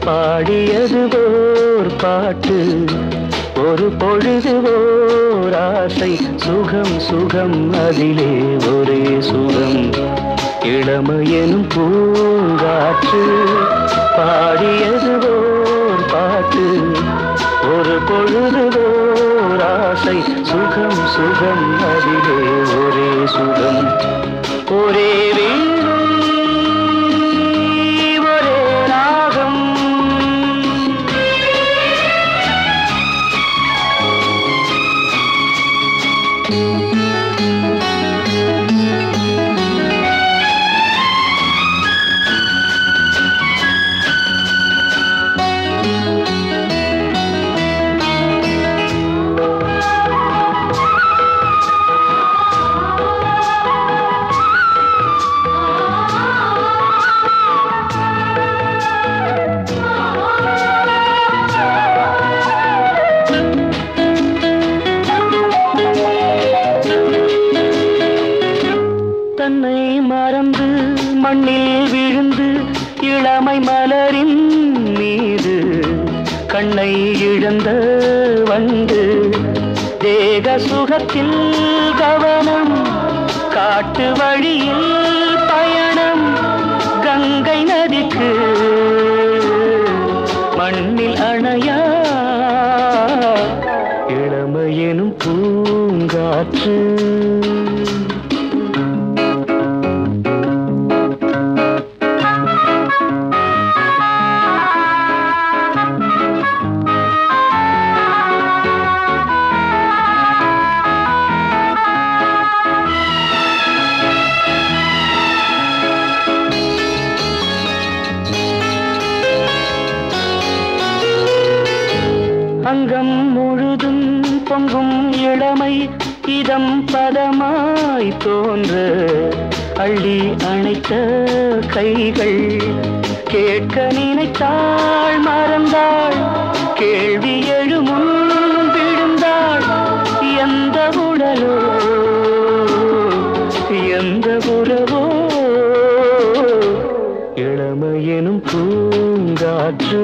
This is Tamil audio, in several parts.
பாடியது ஓர் பாட்டு ஒரு பொழுது ஓர் ஆசை சுகம் சுகம் அதிலே ஒரே சுகம் இளமையெனும் பூங்காற்று பாடியது ஓர் பாட்டு ஒரு பொழுது ஓர் ஆசை சுகம் சுகம் அதிலே ஒரே சுகம் ஒரே வீணை ஒரே ராகம் தன்னை மறந்து மண்ணில் விழுந்து இளமை மலரின் மீது கண்ணை இழந்த வண்டு தேக சுகத்தில் கவனம் காட்டு வழியில் பயணம் கங்கை நதிக்கு மண்ணில் அணையா இளமையெனும் பூங்காற்று அங்கம் முழுதும் பொங்கும் இளமை இதம் பதமாய் தோன்ற அள்ளி அணைத்த கைகள் கேட்க நினைத்தாள் மறந்தாள் கேள்வி எழுமுன் விழுந்தாள் எந்த உடலோ எந்த உறவோ இளமையெனும் பூங்காற்று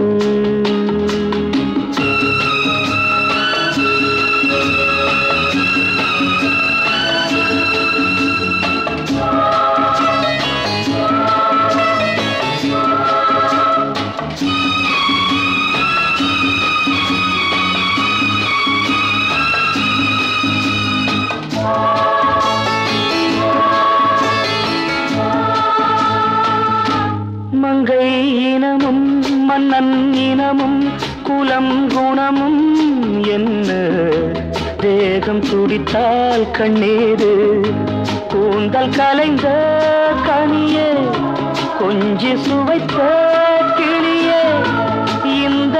மங்கை இனமும் மன்னன் இனமும் குலம் குணமும் என்ன தேகம் துடித்தால் கண்ணீரு கூந்தல் கலைந்த கனியே கொஞ்சி சுவைத்த கிளியே இந்த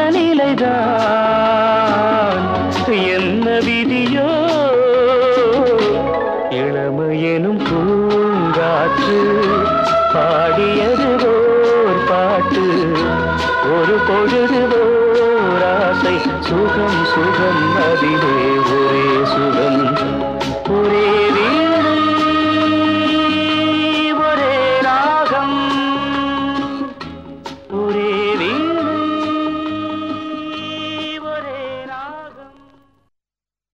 நிலைதான் என்ன விதியோ இளமையெனும் பூங்காற்று பாடியது ஓர் பாட்டு ஒரு பொழுது ஓர் ஆசை சுகம் சுகம்